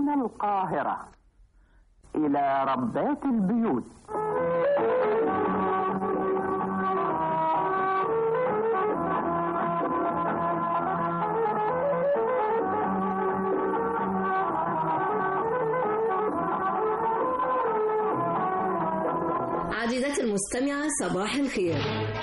من القاهرة إلى ربات البيوت عزيزتي المستمعة صباح الخير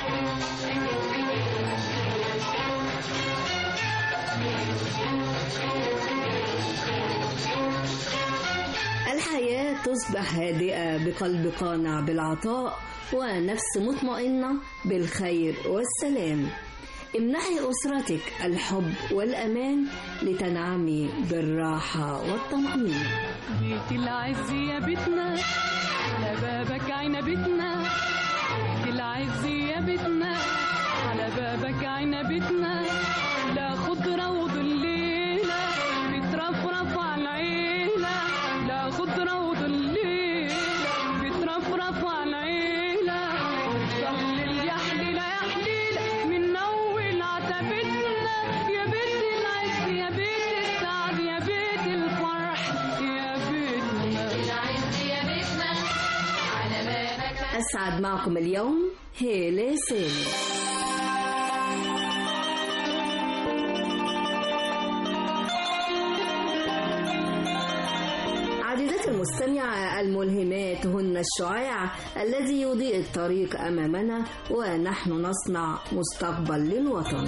الحياة تصبح هادئة بقلب قانع بالعطاء ونفس مطمئنة بالخير والسلام امنحي أسرتك الحب والأمان لتنعمي بالراحة والطمأنينة بيت العز يا بيتنا على بابك عنبتنا بيت العز يا بيتنا على بابك عنبتنا لا خضرة وظليلة بترفرف على العيلة لا خضرة وظليلة بترفرف على العيلة ضلل يا حليلة يا حليلة من أول عتبتنا يا بيت العز يا بيت السعد يا بيت الفرح يا بيتنا العز يا بيتنا على بابك أسعد معكم اليوم هيلة سالم عزيزتي المستمعة الملهمات هن الشعاع الذي يضيء الطريق أمامنا ونحن نصنع مستقبل للوطن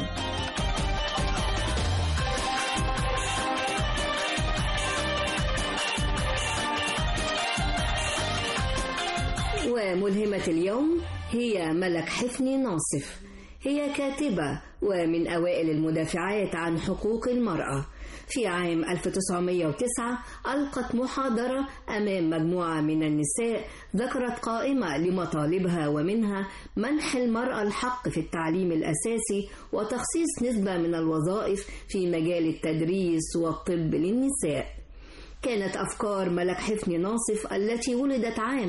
وملهمة اليوم هي ملك حفني ناصف هي كاتبة ومن أوائل المدافعات عن حقوق المرأة في عام 1909 ألقت محاضرة أمام مجموعة من النساء ذكرت قائمة لمطالبها ومنها منح المرأة الحق في التعليم الأساسي وتخصيص نسبة من الوظائف في مجال التدريس والطب للنساء كانت أفكار ملك حفني ناصف التي ولدت عام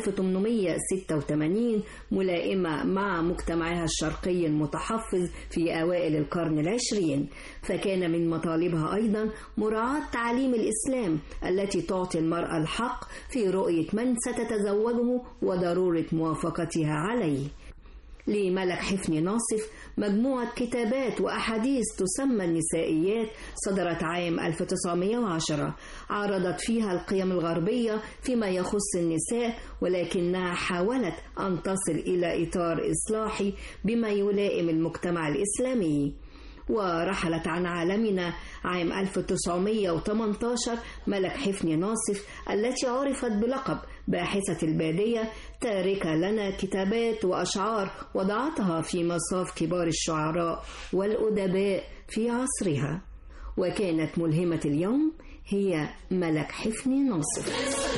1886 ملائمة مع مجتمعها الشرقي المتحفظ في أوائل القرن العشرين فكان من مطالبها أيضا مراعاة تعليم الإسلام التي تعطي المرأة الحق في رؤية من ستتزوجه وضرورة موافقتها عليه لملك حفني ناصف مجموعة كتابات وأحاديث تسمى النسائيات صدرت عام 1910 عرضت فيها القيم الغربية فيما يخص النساء ولكنها حاولت أن تصل إلى إطار إصلاحي بما يلائم المجتمع الإسلامي ورحلت عن عالمنا عام 1918 ملك حفني ناصف التي عرفت بلقب باحثة البادية تاركة لنا كتابات وأشعار وضعتها في مصاف كبار الشعراء والأدباء في عصرها وكانت ملهمة اليوم هي ملك حفني ناصف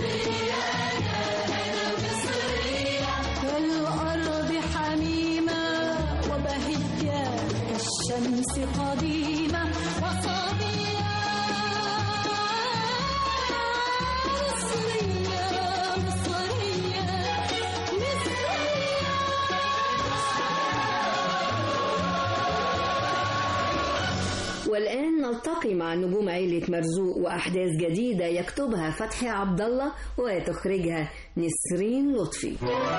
كالأرض حميمة وبهية كالشمس قديمة وصبية مصرية مصرية مصرية والآن نلتقي مع نجوم عيلة مرزوق وأحداث جديدة يكتبها فتحي عبد الله وتخرجها نسرين لطفي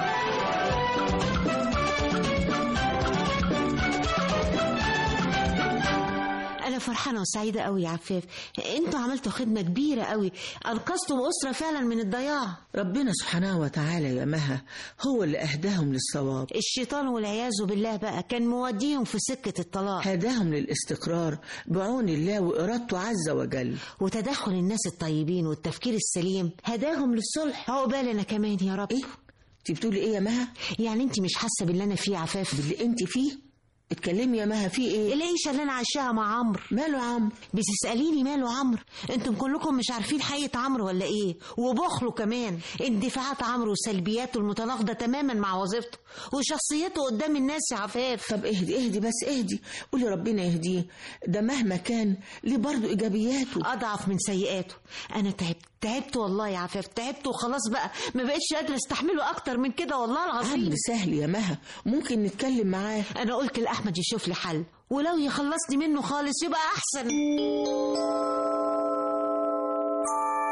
انا فرحانه وسعيده قوي يا عفاف انتوا عملتوا خدمه كبيره قوي انقذتوا اسره فعلا من الضياع ربنا سبحانه وتعالى يا مها هو اللي أهداهم للصواب الشيطان والعياذ بالله بقى كان موديهم في سكه الطلاق هداهم للاستقرار بعون الله وإرادته عز وجل وتدخل الناس الطيبين والتفكير السليم هداهم للصلح عقبالنا كمان يا رب إيه؟ أنت بتقولي إيه يا مها؟ يعني انت مش حاسه باللي انا فيه عفاف باللي أنت فيه؟ اتكلمي يا مها في إيه؟ العيشه اللي انا عايشاها مع عمرو ماله يا عم؟ بتسأليني ماله عمرو انتم كلكم مش عارفين حقيقة عمرو ولا ايه وبخله كمان اندفاعات عمرو وسلبياته المتناقضة تماما مع وظيفته وشخصيته قدام الناس يا عفاف طب اهدي اهدي بس اهدي قولي ربنا يهديه ده مهما كان ليه برضه إيجابياته اضعف من سيئاته انا تعبت تعبت والله يا عفاف تعبت وخلاص بقى ما بقتش قادرة استحمله اكتر من كده والله العظيم عم سهل يا مها ممكن نتكلم معاه انا قلت لاحمد يشوف لي حل ولو يخلصني منه خالص يبقى احسن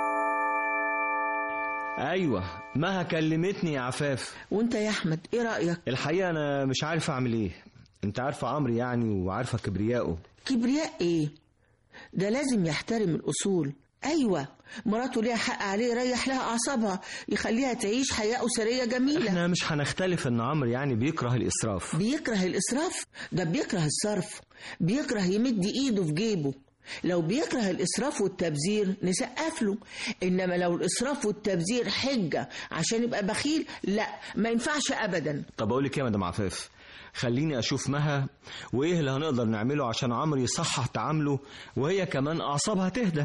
ايوه مها كلمتني يا عفاف وانت يا احمد ايه رايك الحقيقه انا مش عارف اعمل ايه انت عارفه عمرو يعني وعارفه كبريائه كبرياء ايه ده لازم يحترم الاصول ايوه مراته ليها حق عليه يريح لها اعصابها يخليها تعيش حياه اسريه جميله احنا مش هنختلف ان عمرو يعني بيكره الاسراف بيكره الإسراف ده بيكره الصرف بيكره يمد إيده في جيبه لو بيكره الإسراف والتبذير نسقف له إنما لو الإسراف والتبذير حجة عشان يبقى بخيل لا ما ينفعش أبدا طب اقول لك ايه يا مدام عفاف خليني اشوف مها وايه اللي هنقدر نعمله عشان عمرو يصحح تعامله وهي كمان اعصابها تهدى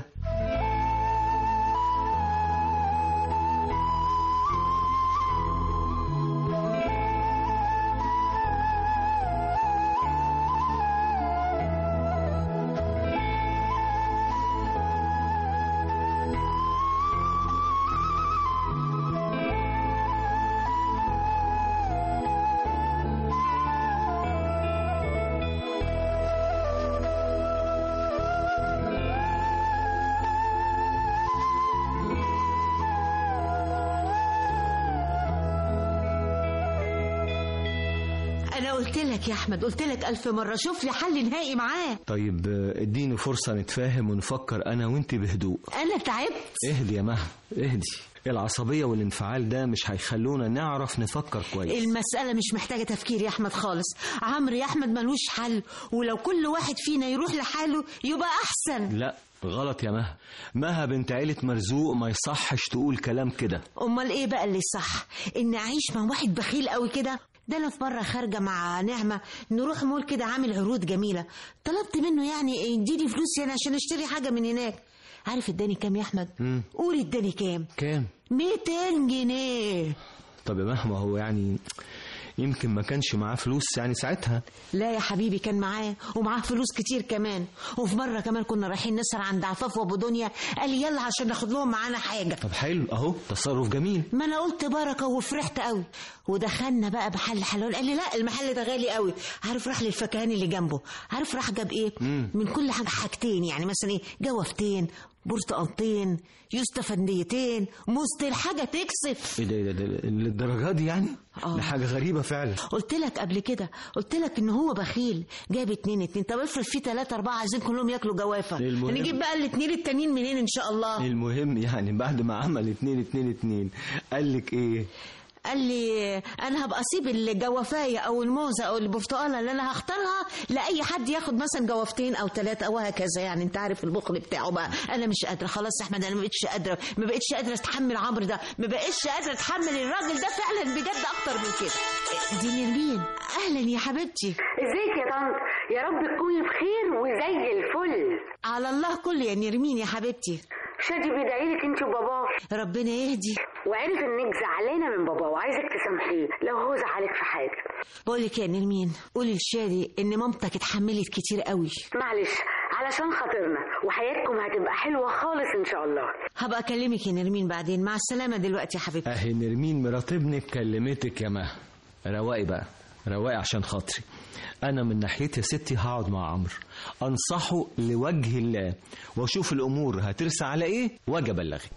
انا قلت لك يا احمد قلت لك الف مره شوف لي حل نهائي معاه طيب آه، اديني فرصه نتفاهم ونفكر انا وانت بهدوء انا تعبت اهدي يا مها اهدي العصبيه والانفعال ده مش هيخلونا نعرف نفكر كويس المسألة مش محتاجة تفكير يا أحمد خالص عمرو يا أحمد ملوش حل ولو كل واحد فينا يروح لحاله يبقى أحسن لا غلط يا مها مها بنت عيلة مرزوق ما يصحش تقول كلام كده أمال إيه بقى اللي صح إن أعيش مع واحد بخيل قوي كده ده أنا في مرة خارجة مع نعمة نروح مول كده عامل عروض جميلة طلبت منه يعني يديني فلوس يعني عشان أشتري حاجة من هناك عارف اداني كام يا أحمد؟ مم. قول اداني كام؟ كام 200 جنيه طب يا مهما هو يعني يمكن ما كانش معاه فلوس يعني ساعتها لا يا حبيبي كان معاه ومعاه فلوس كتير كمان وفي مرة كمان كنا رايحين نسهر عند عفاف وابو دنيا قال لي يلا عشان ناخد لهم معانا حاجة طب حلو اهو تصرف جميل ما انا قلت بركة وفرحت قوي ودخلنا بقى محل حلوان قال لي لا المحل ده غالي قوي عارف راح للفكهاني اللي جنبه عارف راح جاب ايه مم. من كل حاجة حاجتين يعني مثلا ايه جوفتين برتقالتين يوستفنديتين مستل حاجة تكسف ايه ده ايه ده, ده للدرجه دي يعني آه. ده حاجه غريبه فعلا قلت لك قبل كده قلت لك ان هو بخيل جاب اتنين اتنين طب افرض في تلاتة اربعة عايزين كلهم ياكلوا جوافة المهم- نجيب بقى الاتنين التانيين منين ان شاء الله المهم يعني بعد ما عمل اتنين اتنين اتنين قال لك ايه قال لي انا هبقى اسيب الجوافايه او الموزه او البرتقاله اللي انا هختارها لاي حد ياخد مثلا جوافتين او ثلاثه او هكذا يعني انت عارف البخل بتاعه بقى انا مش قادره خلاص يا احمد انا ما بقتش قادره ما بقتش قادره اتحمل عمرو ده ما بقتش قادره اتحمل الراجل ده فعلا بجد اكتر من كده دي نرمين اهلا يا حبيبتي ازيك يا طنط يا رب تكوني بخير وزي الفل على الله كل يا نرمين يا حبيبتي شادي بيدعيلك انت وباباه ربنا يهدي وعرف انك زعلانه من باباه وعايزك تسامحيه لو هو زعلك في حاجه بقول لك يا نرمين قولي لشادي ان مامتك اتحملت كتير قوي معلش علشان خاطرنا وحياتكم هتبقى حلوه خالص ان شاء الله هبقى اكلمك يا نرمين بعدين مع السلامه دلوقتي يا حبيبتي اهي نرمين مرات ابنك كلمتك يا مها رواقي بقى رواقي عشان خاطري انا من ناحيتي يا ستي هقعد مع عمرو انصحه لوجه الله واشوف الامور هترسى على ايه واجي ابلغك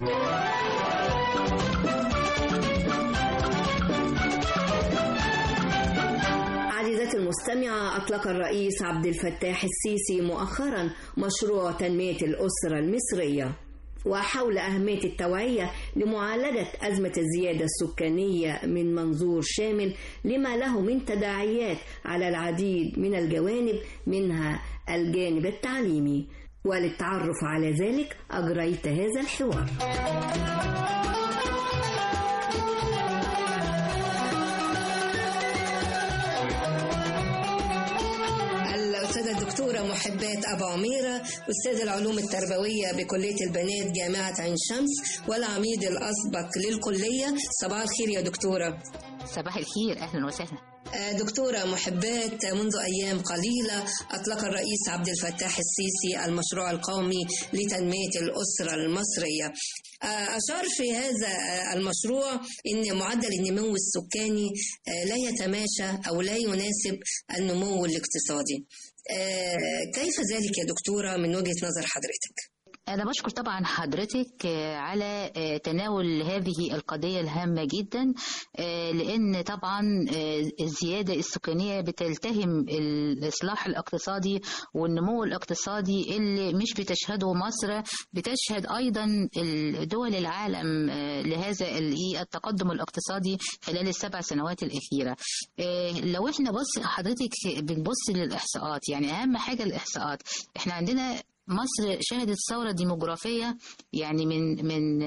عزيزتي المستمعة أطلق الرئيس عبد الفتاح السيسي مؤخرا مشروع تنمية الأسرة المصرية وحول أهمية التوعية لمعالجة أزمة الزيادة السكانية من منظور شامل لما له من تداعيات على العديد من الجوانب منها الجانب التعليمي وللتعرف على ذلك أجريت هذا الحوار الأستاذة الدكتورة محبات أبو عميرة أستاذ العلوم التربوية بكلية البنات جامعة عين شمس والعميد الأسبق للكلية صباح الخير يا دكتورة صباح الخير اهلا وسهلا آه، دكتورة محبات منذ أيام قليلة أطلق الرئيس عبد الفتاح السيسي المشروع القومي لتنمية الأسرة المصرية آه، أشار في هذا آه، المشروع أن معدل النمو السكاني آه، لا يتماشى أو لا يناسب النمو الاقتصادي آه، كيف ذلك يا دكتورة من وجهة نظر حضرتك؟ أنا بشكر طبعا حضرتك آه، على آه، تناول هذه القضية الهامة جدا آه، لأن طبعا آه، الزيادة السكانية بتلتهم الإصلاح الاقتصادي والنمو الاقتصادي اللي مش بتشهده مصر بتشهد أيضا دول العالم آه، لهذا ال- إيه التقدم الاقتصادي خلال السبع سنوات الأخيرة آه، لو احنا بص حضرتك بنبص للإحصاءات يعني أهم حاجة الإحصاءات احنا عندنا مصر شهدت ثورة ديموغرافية يعني من من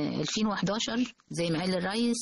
2011 زي ما قال الرئيس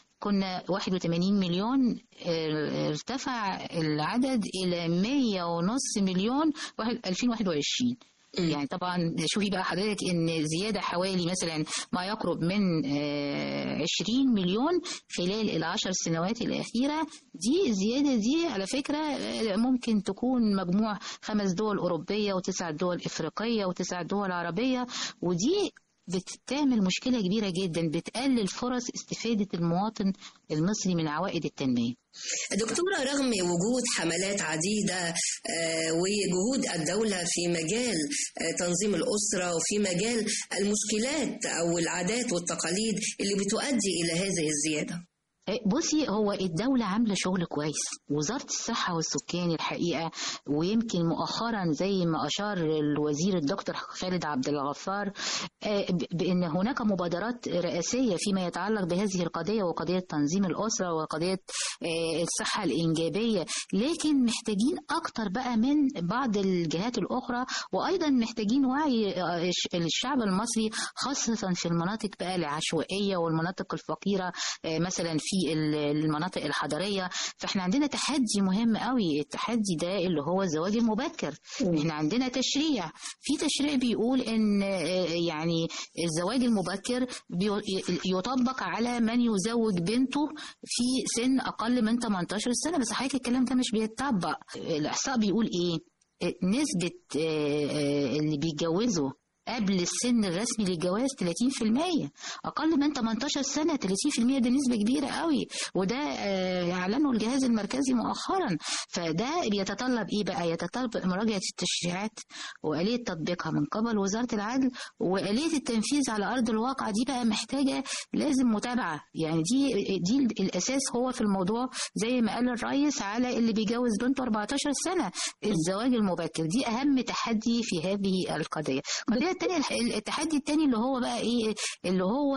كنا 81 مليون اه، ارتفع العدد إلى 100 ونص مليون واحد- 2021 يعني طبعا شوفي بقى حضرتك ان زياده حوالي مثلا ما يقرب من اه، 20 مليون خلال العشر سنوات الاخيره دي الزياده دي على فكره اه، ممكن تكون مجموع خمس دول اوروبيه وتسع دول افريقيه وتسع دول عربيه ودي بتعمل مشكله كبيره جدا بتقلل فرص استفاده المواطن المصري من عوائد التنميه دكتورة رغم وجود حملات عديدة آه، وجهود الدولة في مجال آه، تنظيم الأسرة وفي مجال المشكلات أو العادات والتقاليد اللي بتؤدي إلى هذه الزيادة بصي هو الدولة عاملة شغل كويس وزارة الصحة والسكان الحقيقة ويمكن مؤخرا زي ما أشار الوزير الدكتور خالد عبد الغفار آه، ب- بأن هناك مبادرات رئاسية فيما يتعلق بهذه القضية وقضية تنظيم الأسرة وقضية آه، الصحة الإنجابية لكن محتاجين أكتر بقى من بعض الجهات الأخرى وأيضا محتاجين وعي آه، الش- الشعب المصري خاصة في المناطق بقى العشوائية والمناطق الفقيرة آه، مثلا في ال- المناطق الحضرية فاحنا عندنا تحدي مهم قوي التحدي ده اللي هو الزواج المبكر احنا عندنا تشريع في تشريع بيقول ان آه، يعني الزواج المبكر بي- يطبق على من يزوج بنته في سن اقل من 18 سنة بس حقيقة الكلام ده مش بيتطبق الاحصاء بيقول ايه آه، نسبة آه، آه، اللي بيتجوزوا قبل السن الرسمي للجواز 30% اقل من 18 سنه 30% ده نسبه كبيره قوي وده آه، اعلنه الجهاز المركزي مؤخرا فده بيتطلب ايه بقى يتطلب مراجعه التشريعات واليه تطبيقها من قبل وزاره العدل واليه التنفيذ على ارض الواقع دي بقى محتاجه لازم متابعه يعني دي دي الاساس هو في الموضوع زي ما قال الرئيس على اللي بيجوز بنته 14 سنه الزواج المبكر دي اهم تحدي في هذه القضيه القضيه الثانيه التحدي الثاني اللي هو بقى ايه اللي هو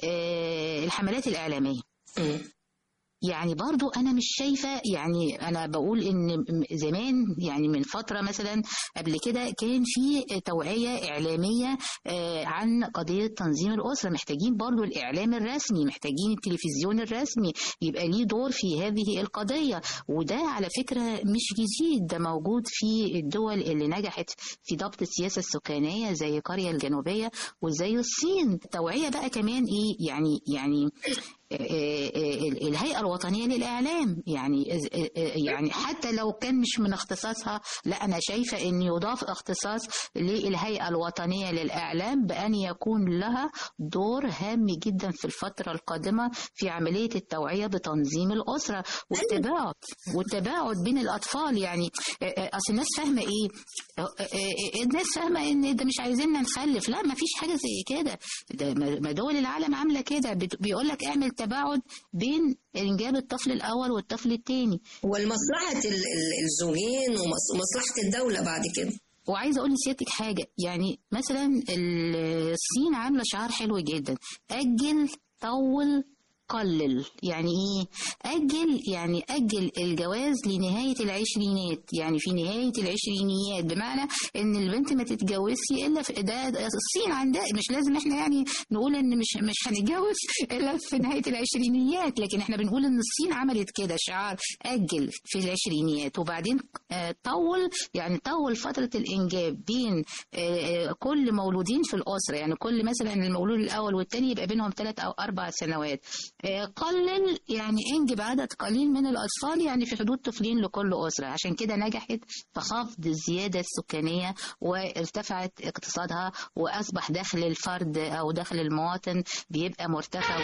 آه، الحملات الاعلاميه يعني برضو انا مش شايفه يعني انا بقول ان م- زمان يعني من فتره مثلا قبل كده كان في توعيه اعلاميه آه، عن قضيه تنظيم الاسره محتاجين برضو الاعلام الرسمي محتاجين التلفزيون الرسمي يبقى ليه دور في هذه القضيه وده على فكره مش جديد ده موجود في الدول اللي نجحت في ضبط السياسه السكانيه زي كوريا الجنوبيه وزي الصين التوعيه بقى كمان ايه يعني يعني ال- الهيئة الوطنية للإعلام يعني يعني حتى لو كان مش من اختصاصها لا أنا شايفة أن يضاف اختصاص للهيئة الوطنية للإعلام بأن يكون لها دور هام جدا في الفترة القادمة في عملية التوعية بتنظيم الأسرة والتباعد والتباعد بين الأطفال يعني أصل الناس فاهمة إيه الناس فاهمة إن ده مش عايزيننا نخلف لا ما فيش حاجة زي كده ده ما دول العالم عاملة كده بيقول لك اعمل تباعد بين انجاب الطفل الاول والطفل الثاني والمصلحه ال- ال- الزوجين ومصلحه الدوله بعد كده وعايزه اقول لسيادتك حاجه يعني مثلا الصين عامله شعار حلو جدا اجل طول قلل يعني ايه اجل يعني اجل الجواز لنهايه العشرينات يعني في نهايه العشرينيات بمعنى ان البنت ما تتجوزش الا في ده ده الصين عندها مش لازم احنا يعني نقول ان مش مش هنتجوز الا في نهايه العشرينيات لكن احنا بنقول ان الصين عملت كده شعار اجل في العشرينيات وبعدين آه، طول يعني طول فتره الانجاب بين آه، آه، كل مولودين في الاسره يعني كل مثلا المولود الاول والثاني يبقى بينهم ثلاث او اربع سنوات آه، قلل يعني انجب عدد قليل من الاطفال يعني في حدود طفلين لكل اسره عشان كده نجحت في خفض الزياده السكانيه وارتفعت اقتصادها واصبح دخل الفرد او دخل المواطن بيبقى مرتفع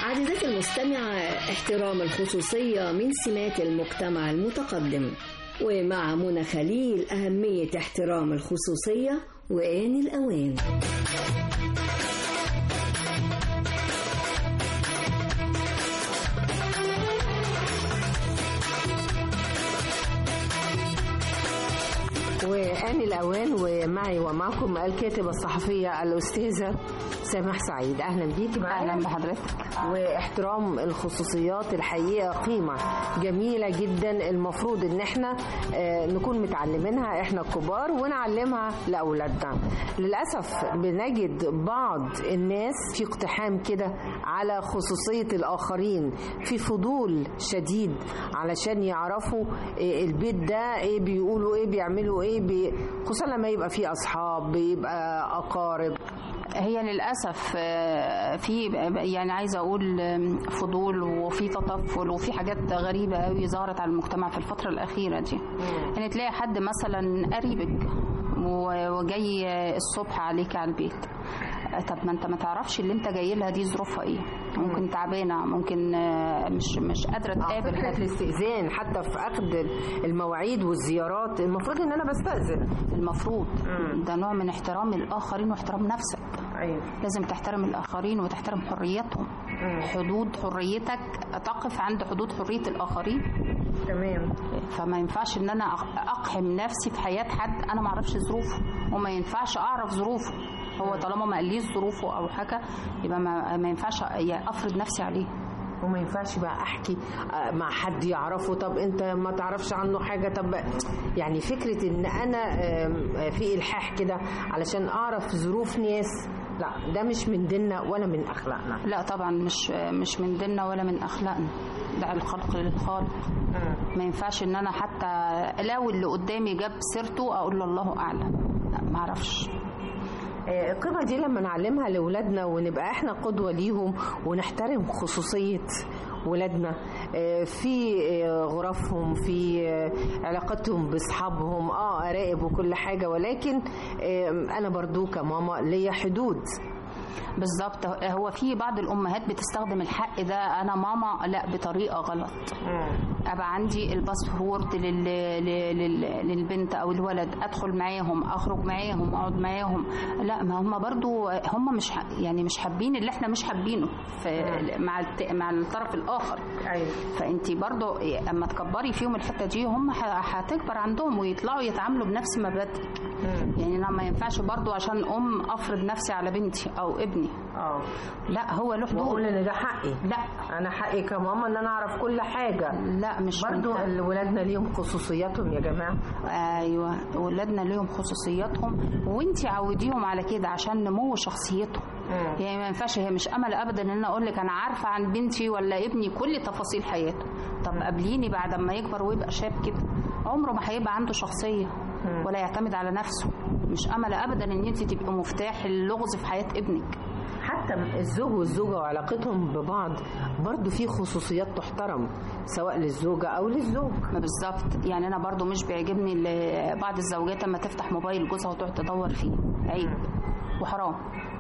عزيزتي المستمعة احترام الخصوصية من سمات المجتمع المتقدم ومع منى خليل أهمية احترام الخصوصية وآن الأوان وآن الأوان ومعي ومعكم الكاتبة الصحفية الأستاذة سامح سعيد أهلا بيك معايا أهلا بحضرتك واحترام الخصوصيات الحقيقة قيمة جميلة جدا المفروض ان احنا آه، نكون متعلمينها احنا الكبار ونعلمها لأولادنا للأسف بنجد بعض الناس في اقتحام كده على خصوصية الآخرين في فضول شديد علشان يعرفوا آه، البيت ده ايه بيقولوا ايه بيعملوا ايه بي... خصوصا لما يبقى فيه أصحاب بيبقى أقارب هي للاسف آه، في يعني عايزه اقول آم، فضول وفي تطفل وفي حاجات غريبه قوي ظهرت على المجتمع في الفتره الاخيره دي يعني تلاقي حد مثلا قريبك و- وجاي الصبح عليك على البيت آه، طب ما انت ما تعرفش اللي انت جاي لها دي ظروفها ايه ممكن تعبانه ممكن آه، مش مش قادره تقابل فكرة حد الاستئذان حتى في أخذ المواعيد والزيارات المفروض إن أنا بستأذن المفروض ده نوع من احترام الاخرين واحترام نفسك أيوة. لازم تحترم الاخرين وتحترم حريتهم حدود حريتك تقف عند حدود حريه الاخرين تمام فما ينفعش ان انا أق- اقحم نفسي في حياه حد انا ما اعرفش ظروفه وما ينفعش اعرف ظروفه هو طالما ما قاليش ظروفه او حاجه يبقى ما, ما ينفعش يعني افرض نفسي عليه وما ينفعش بقى احكي آه، مع حد يعرفه طب انت ما تعرفش عنه حاجه طب يعني فكره ان انا آم، آه، في الحاح كده علشان اعرف ظروف ناس لا ده مش من ديننا ولا من اخلاقنا لا طبعا مش مش من ديننا ولا من اخلاقنا ده الخلق للخالق ما ينفعش ان انا حتى لو اللي قدامي جاب سيرته اقول له الله اعلم لا ما اعرفش آه، القيمة دي لما نعلمها لأولادنا ونبقى احنا قدوة ليهم ونحترم خصوصية ولادنا آه، في آه، غرفهم في آه، علاقتهم باصحابهم اه اراقب وكل حاجة ولكن آه، انا برضو كماما ليا حدود بالظبط هو في بعض الامهات بتستخدم الحق ده انا ماما لا بطريقه غلط ابقى عندي الباسورد لل... لل... لل... للبنت او الولد ادخل معاهم اخرج معاهم اقعد معاهم لا ما هم برضو هم مش ح... يعني مش حابين اللي احنا مش حابينه في... مع الت... مع الطرف الاخر ايوه فانت برضو اما تكبري فيهم الحته دي هم ه- هتكبر عندهم ويطلعوا يتعاملوا بنفس مبادئك يعني انا ما ينفعش برضو عشان ام افرض نفسي على بنتي او ابني اه لا هو له حدود واقول ان ده حقي لا انا حقي كماما ان انا اعرف كل حاجه لا مش برضو من حق. ولادنا ليهم خصوصياتهم يا جماعه ايوه ولادنا ليهم خصوصياتهم وانت عوديهم على كده عشان نمو شخصيتهم يعني ما ينفعش هي مش امل ابدا ان انا اقول لك انا عارفه عن بنتي ولا ابني كل تفاصيل حياته طب قابليني بعد ما يكبر ويبقى شاب كده عمره ما هيبقى عنده شخصيه ولا يعتمد على نفسه مش امل ابدا ان انت تبقي مفتاح اللغز في حياه ابنك حتى الزوج والزوجة وعلاقتهم ببعض برضو في خصوصيات تحترم سواء للزوجة أو للزوج ما بالظبط يعني انا برضو مش بيعجبني ال- بعض الزوجات لما تفتح موبايل جوزها وتقعد تدور فيه عيب وحرام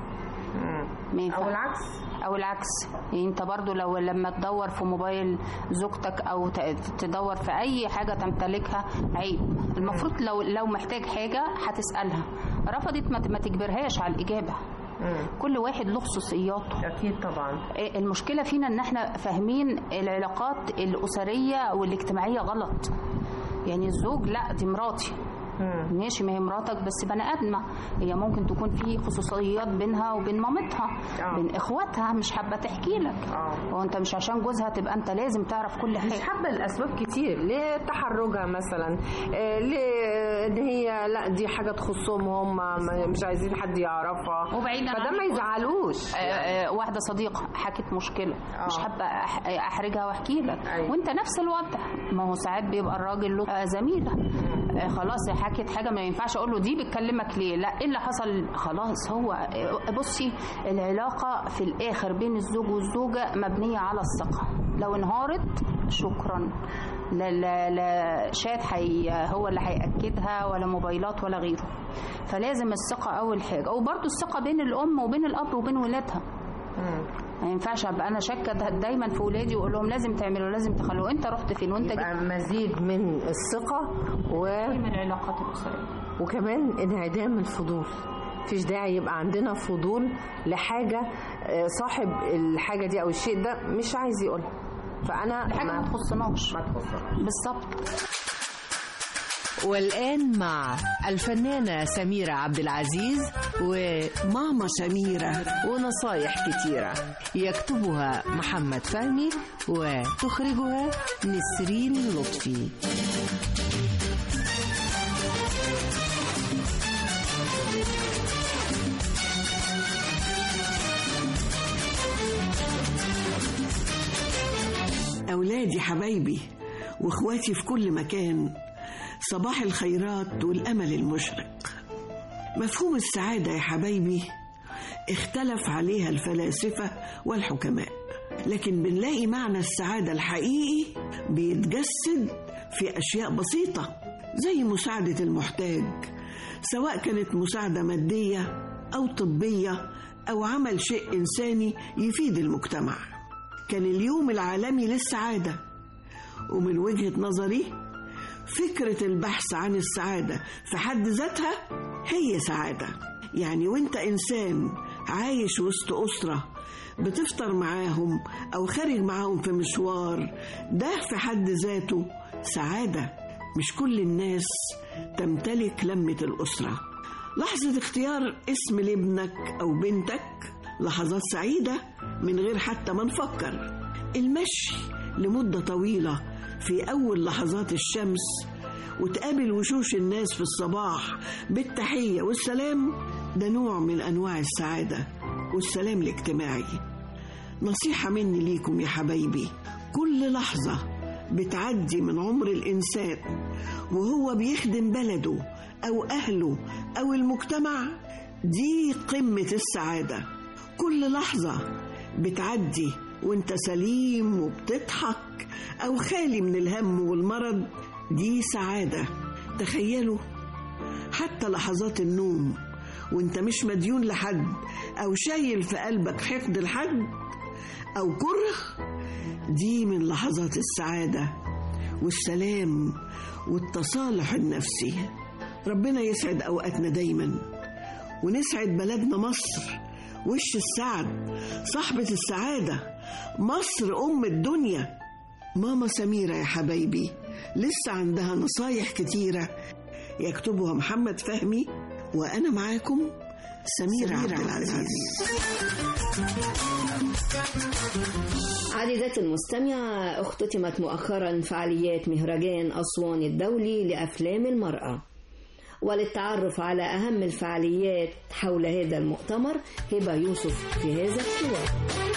ما ينفع. أو العكس او العكس يعني انت برضو لو لما تدور في موبايل زوجتك او ت- تدور في اي حاجه تمتلكها عيب المفروض لو لو محتاج حاجه هتسالها رفضت ما ت- ما تجبرهاش على الاجابه كل واحد له خصوصياته أكيد طبعا المشكله فينا ان احنا فاهمين العلاقات الاسريه والاجتماعيه غلط يعني الزوج لا دي مراتي ماشي ما هي مراتك بس بني ادمه هي ممكن تكون في خصوصيات بينها وبين مامتها آه. بين اخواتها مش حابه تحكي لك آه. هو انت مش عشان جوزها تبقى انت لازم تعرف كل مش حاجه حابة الأسباب كتير لتحرجها مثلا آه، لإن هي لا دي حاجة تخصهم هم ما- مش عايزين حد يعرفها وبعيدا فده عن ما الكل- يزعلوش آه، آه، واحده صديقه حكت مشكله آه. مش حابه أح- احرجها واحكي لك أيوة. وانت نفس الوضع ما هو ساعات بيبقى الراجل له آه، زميله آه، خلاص هي حكت حاجه ما ينفعش اقول له دي بتكلمك ليه لا ايه اللي حصل خلاص هو آه، بصي العلاقه في الاخر بين الزوج والزوجه مبنيه على الثقه لو انهارت شكرا لا لا لا شات حي هو اللي هياكدها ولا موبايلات ولا غيره فلازم الثقه اول حاجه وبرده الثقه بين الام وبين الاب وبين ولادها ما ينفعش ابقى انا شاكه ده- دايما في ولادي واقول لهم لازم تعملوا لازم تخلوا انت رحت فين وانت يبقى مزيد من الثقة و... من العلاقات الاسريه وكمان انعدام الفضول مفيش داعي يبقى عندنا فضول لحاجة آه، صاحب الحاجة دي أو الشيء ده مش عايز يقولها فأنا حاجه ما تخصناش ما تخصناش بالظبط والآن مع الفنانة سميرة عبد العزيز وماما سميرة ونصايح كتيرة يكتبها محمد فهمي وتخرجها نسرين لطفي أولادي حبايبي وإخواتي في كل مكان صباح الخيرات والأمل المشرق مفهوم السعادة يا حبايبي اختلف عليها الفلاسفة والحكماء لكن بنلاقي معنى السعادة الحقيقي بيتجسد في أشياء بسيطة زي مساعدة المحتاج سواء كانت مساعدة مادية أو طبية أو عمل شيء إنساني يفيد المجتمع كان اليوم العالمي للسعادة ومن وجهة نظري فكرة البحث عن السعادة في حد ذاتها هي سعادة يعني وانت إنسان عايش وسط أسرة بتفطر معاهم أو خارج معاهم في مشوار ده في حد ذاته سعادة مش كل الناس تمتلك لمة الأسرة لحظة اختيار اسم لابنك أو بنتك لحظات سعيدة من غير حتى ما نفكر المشي لمدة طويلة في أول لحظات الشمس وتقابل وشوش الناس في الصباح بالتحية والسلام ده نوع من أنواع السعادة والسلام الاجتماعي نصيحة مني ليكم يا حبايبي كل لحظة بتعدي من عمر الإنسان وهو بيخدم بلده أو أهله أو المجتمع دي قمة السعادة كل لحظة بتعدي وانت سليم وبتضحك أو خالي من الهم والمرض دي سعادة تخيلوا حتى لحظات النوم وانت مش مديون لحد أو شايل في قلبك حقد لحد أو كره دي من لحظات السعادة والسلام والتصالح النفسي ربنا يسعد أوقاتنا دايما ونسعد بلدنا مصر وش السعد صاحبة السعادة مصر أم الدنيا ماما سميرة يا حبايبي لسه عندها نصايح كتيرة يكتبها محمد فهمي وأنا معاكم سميرة, سميرة عبد العزيز عزيزتي المستمعة اختتمت مؤخرا فعاليات مهرجان أسوان الدولي لأفلام المرأة وللتعرف على أهم الفعاليات حول هذا المؤتمر هبة يوسف في هذا الحوار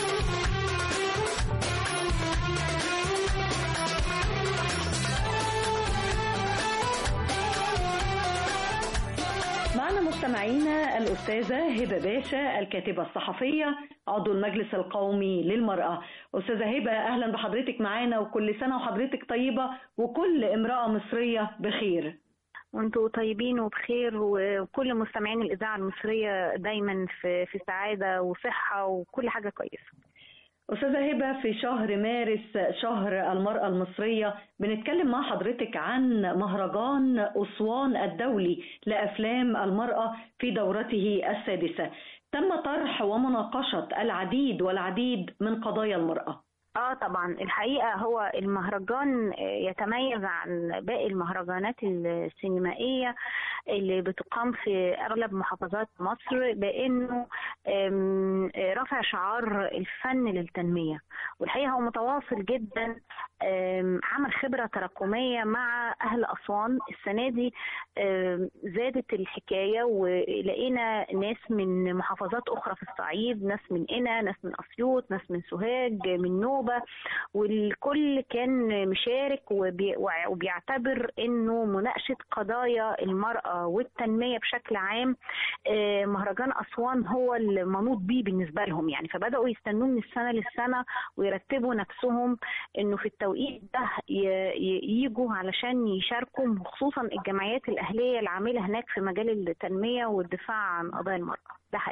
معنا مستمعينا الأستاذة هبة باشا الكاتبة الصحفية عضو المجلس القومي للمرأة أستاذة هبة أهلا بحضرتك معانا وكل سنة وحضرتك طيبة وكل امرأة مصرية بخير وانتوا طيبين وبخير وكل مستمعين الإذاعة المصرية دايما في في سعادة وصحة وكل حاجة كويسة أستاذة هبة في شهر مارس شهر المرأة المصرية بنتكلم مع حضرتك عن مهرجان أسوان الدولي لأفلام المرأة في دورته السادسة تم طرح ومناقشة العديد والعديد من قضايا المرأة اه طبعا الحقيقه هو المهرجان يتميز عن باقي المهرجانات السينمائيه اللي بتقام في اغلب محافظات مصر بانه رفع شعار الفن للتنميه والحقيقه هو متواصل جدا عمل خبره تراكميه مع اهل اسوان السنه دي زادت الحكايه ولقينا ناس من محافظات اخرى في الصعيد ناس من قنا ناس من اسيوط ناس من سوهاج من نوبه والكل كان مشارك وبي وبيعتبر انه مناقشه قضايا المراه والتنميه بشكل عام مهرجان اسوان هو المنوط بيه بالنسبه لهم يعني فبداوا يستنوه من السنه للسنه ويرتبوا نفسهم انه في التوقيت ده يجوا علشان يشاركوا خصوصا الجمعيات الاهليه العامله هناك في مجال التنميه والدفاع عن قضايا المراه ده حقيقي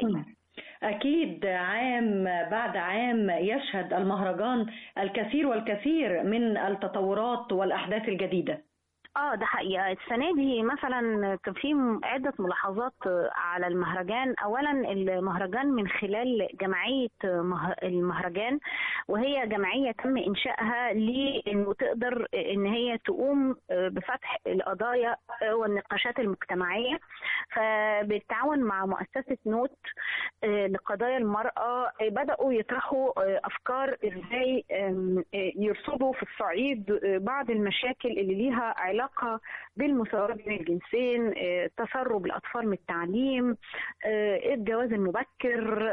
أكيد عام بعد عام يشهد المهرجان الكثير والكثير من التطورات والأحداث الجديدة اه ده حقيقة السنة دي مثلا كان في عدة ملاحظات على المهرجان أولا المهرجان من خلال جمعية مه- المهرجان وهي جمعية تم إنشائها لأنه تقدر إن هي تقوم بفتح القضايا والنقاشات المجتمعية فبالتعاون مع مؤسسة نوت لقضايا المرأة بدأوا يطرحوا أفكار إزاي يرصدوا في الصعيد بعض المشاكل اللي ليها علاقة بالمساواة بين الجنسين تسرب الأطفال من التعليم الجواز المبكر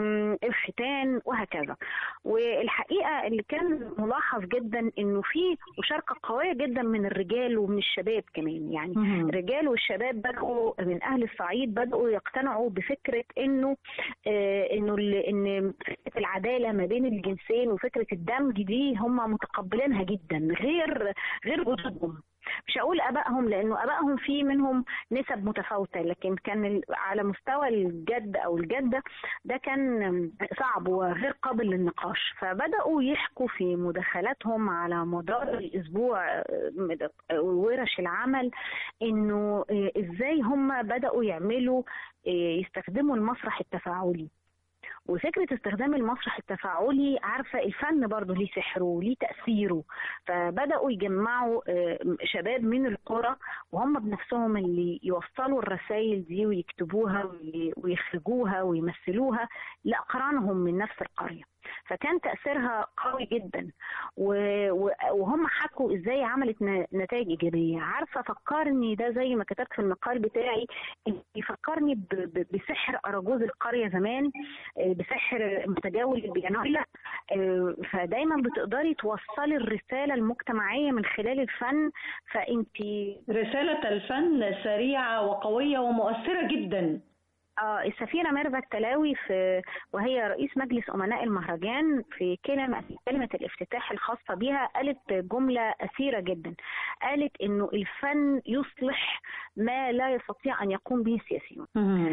الختان وهكذا والحقيقة اللي كان ملاحظ جدا انه في مشاركة قوية جدا من الرجال ومن الشباب كمان يعني مهم. الرجال والشباب بدأوا من أهل الصعيد بدأوا يقتنعوا بفكرة انه آه، انه ال- ان فكرة العدالة ما بين الجنسين وفكرة الدمج دي هم متقبلينها جدا غير غير جدودهم مش هقول ابائهم لانه ابائهم في منهم نسب متفاوته لكن كان ال- على مستوى الجد او الجده ده كان صعب وغير قابل للنقاش فبداوا يحكوا في مداخلاتهم على مدار الاسبوع آه، مد- آه، ورش العمل انه آه، ازاي هم بداوا يعملوا آه، يستخدموا المسرح التفاعلي وفكرة استخدام المسرح التفاعلي عارفة الفن برضه ليه سحره وليه تأثيره فبدأوا يجمعوا آه، شباب من القرى وهم بنفسهم اللي يوصلوا الرسائل دي ويكتبوها وي- ويخرجوها ويمثلوها لأقرانهم من نفس القرية فكان تأثيرها قوي جدا و- و- وهم حكوا ازاي عملت ن- نتائج ايجابيه عارفه فكرني ده زي ما كتبت في المقال بتاعي يفكرني ب- ب- بسحر اراجوز القريه زمان آه، بسحر متجول البيانولا آه، فدايما بتقدري توصلي الرساله المجتمعيه من خلال الفن فانت رسالة الفن سريعة وقوية ومؤثرة جدا اه السفيرة ميرفت تلاوي في وهي رئيس مجلس أمناء المهرجان في كلمة في كلمة الافتتاح الخاصة بيها قالت جملة أثيرة جدا قالت إنه الفن يصلح ما لا يستطيع أن يقوم به السياسيون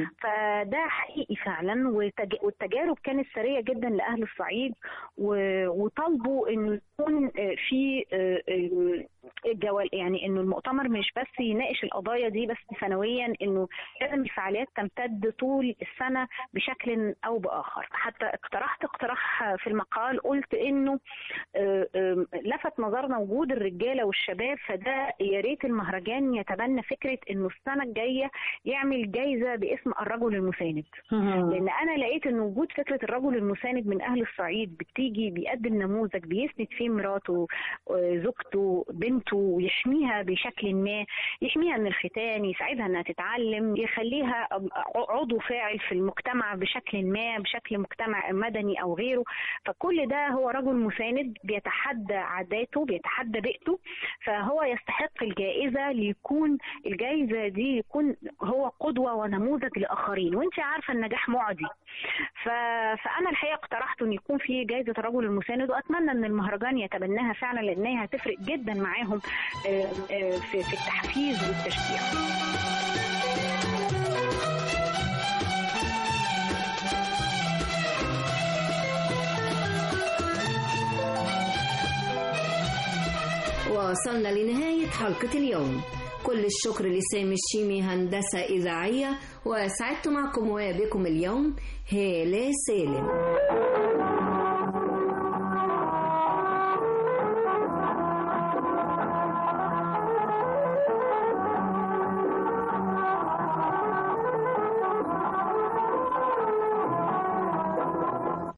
فده حقيقي فعلا وتج- والتجارب كانت سرية جدا لأهل الصعيد و- وطالبوا إنه يكون آه، في آه، آه، الجوال يعني انه المؤتمر مش بس يناقش القضايا دي بس سنويا انه لازم الفعاليات تمتد طول السنه بشكل او باخر حتى اقترحت اقتراح في المقال قلت انه آه، آه، لفت نظرنا وجود الرجاله والشباب فده يا ريت المهرجان يتبنى فكره انه السنه الجايه يعمل جايزه باسم الرجل المساند لان انا لقيت ان وجود فكره الرجل المساند من اهل الصعيد بتيجي بيقدم نموذج بيسند فيه مراته آه، زوجته بنته ويحميها بشكل ما يحميها من الختان يساعدها انها تتعلم يخليها عضو فاعل في المجتمع بشكل ما بشكل مجتمع مدني او غيره فكل ده هو رجل مساند بيتحدى عاداته بيتحدى بيئته فهو يستحق الجائزه ليكون الجائزه دي يكون هو قدوه ونموذج لاخرين وانت عارفه النجاح معدي ف... فانا الحقيقه اقترحت ان يكون في جائزه الرجل المساند واتمنى ان المهرجان يتبناها فعلا لانها هتفرق جدا معاهم آه، آه، في في التحفيز والتشجيع وصلنا لنهاية حلقة اليوم كل الشكر لسامي الشيمي هندسة إذاعية وسعدت معكم وبكم اليوم هالة سالم